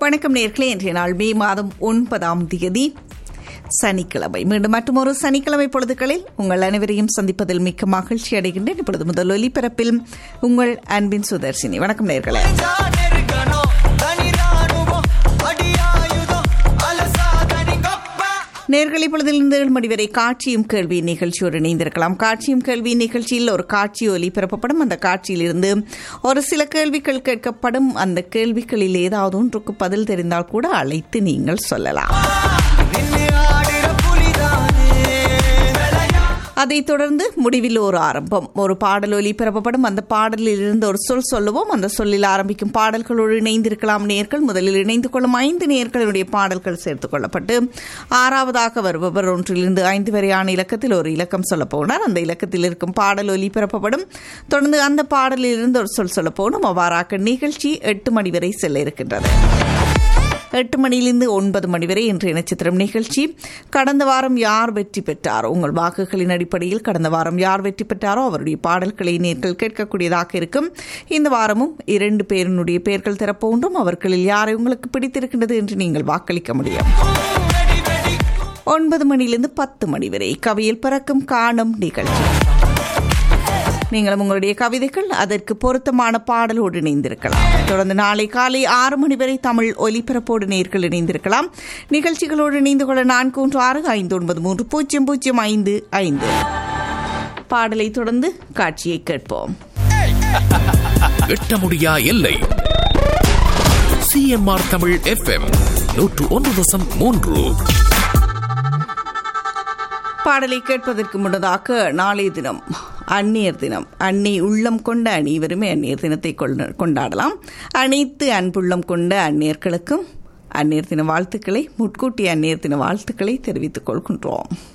வணக்கம் நேர்களே இன்றைய நாள் மே மாதம் ஒன்பதாம் தேதி சனிக்கிழமை மீண்டும் மற்றொரு சனிக்கிழமை பொழுதுகளில் உங்கள் அனைவரையும் சந்திப்பதில் மிக்க மகிழ்ச்சி அடைகின்றேன் இப்பொழுது முதல் ஒலிபரப்பில் உங்கள் அன்பின் சுதர்சினி வணக்கம் நேர்களே நேர்களை பொழுதிலிருந்து ஏழு மணி வரை காட்சியும் கேள்வி நிகழ்ச்சியோடு இணைந்திருக்கலாம் காட்சியும் கேள்வி நிகழ்ச்சியில் ஒரு காட்சி ஒலிபரப்பப்படும் அந்த காட்சியிலிருந்து ஒரு சில கேள்விகள் கேட்கப்படும் அந்த கேள்விகளில் ஏதாவது ஒன்றுக்கு பதில் தெரிந்தால் கூட அழைத்து நீங்கள் சொல்லலாம் அதைத் தொடர்ந்து முடிவில் ஒரு ஆரம்பம் ஒரு பாடல் ஒலிபரப்பப்படும் அந்த பாடலில் இருந்து ஒரு சொல் சொல்லுவோம் அந்த சொல்லில் ஆரம்பிக்கும் பாடல்களோடு இணைந்திருக்கலாம் நேர்கள் முதலில் இணைந்து கொள்ளும் ஐந்து நேர்களுடைய பாடல்கள் சேர்த்துக் கொள்ளப்பட்டு ஆறாவதாக வருபவர் ஒன்றிலிருந்து ஐந்து வரையான இலக்கத்தில் ஒரு இலக்கம் சொல்ல போனார் அந்த இலக்கத்தில் இருக்கும் பாடல் ஒலிபரப்பப்படும் தொடர்ந்து அந்த பாடலில் இருந்து ஒரு சொல் சொல்ல போகணும் அவ்வாறாக நிகழ்ச்சி எட்டு மணி வரை செல்ல இருக்கின்றது எட்டு மணியிலிருந்து ஒன்பது மணி வரை இன்றைய நட்சத்திரம் நிகழ்ச்சி கடந்த வாரம் யார் வெற்றி பெற்றாரோ உங்கள் வாக்குகளின் அடிப்படையில் கடந்த வாரம் யார் வெற்றி பெற்றாரோ அவருடைய பாடல்களை நேர்கள் கேட்கக்கூடியதாக இருக்கும் இந்த வாரமும் இரண்டு பேரினுடைய பெயர்கள் திறப்போன்றும் அவர்களில் யாரை உங்களுக்கு பிடித்திருக்கின்றது என்று நீங்கள் வாக்களிக்க முடியும் ஒன்பது மணியிலிருந்து பத்து மணி வரை கவியில் பிறக்கும் காணும் நிகழ்ச்சி நீங்களும் உங்களுடைய கவிதைகள் அதற்கு பொருத்தமான பாடலோடு இணைந்திருக்கலாம் தொடர்ந்து நாளை காலை ஆறு மணி வரை தமிழ் ஒலிபரப்போடு நேர்கள் இணைந்திருக்கலாம் நிகழ்ச்சிகளோடு இணைந்து கொள்ள நான்கு ஒன்று ஆறு ஐந்து ஒன்பது மூன்று பூஜ்ஜியம் பூஜ்ஜியம் ஐந்து ஐந்து பாடலை தொடர்ந்து காட்சியை கேட்போம் எட்ட முடியா எல்லை சிஎம்ஆர் தமிழ் எஃப்எம் நூற்று ஒன்று தசம் மூன்று பாடலை கேட்பதற்கு முன்னதாக நாளைய தினம் அந்நியர் தினம் அன்னை உள்ளம் கொண்ட அனைவருமே அந்நியர் தினத்தை கொண்டாடலாம் அனைத்து அன்புள்ளம் கொண்ட அந்நியர்களுக்கும் அந்நியர் தின வாழ்த்துக்களை முட்கூட்டி அந்நியர் தின வாழ்த்துக்களை தெரிவித்துக் கொள்கின்றோம்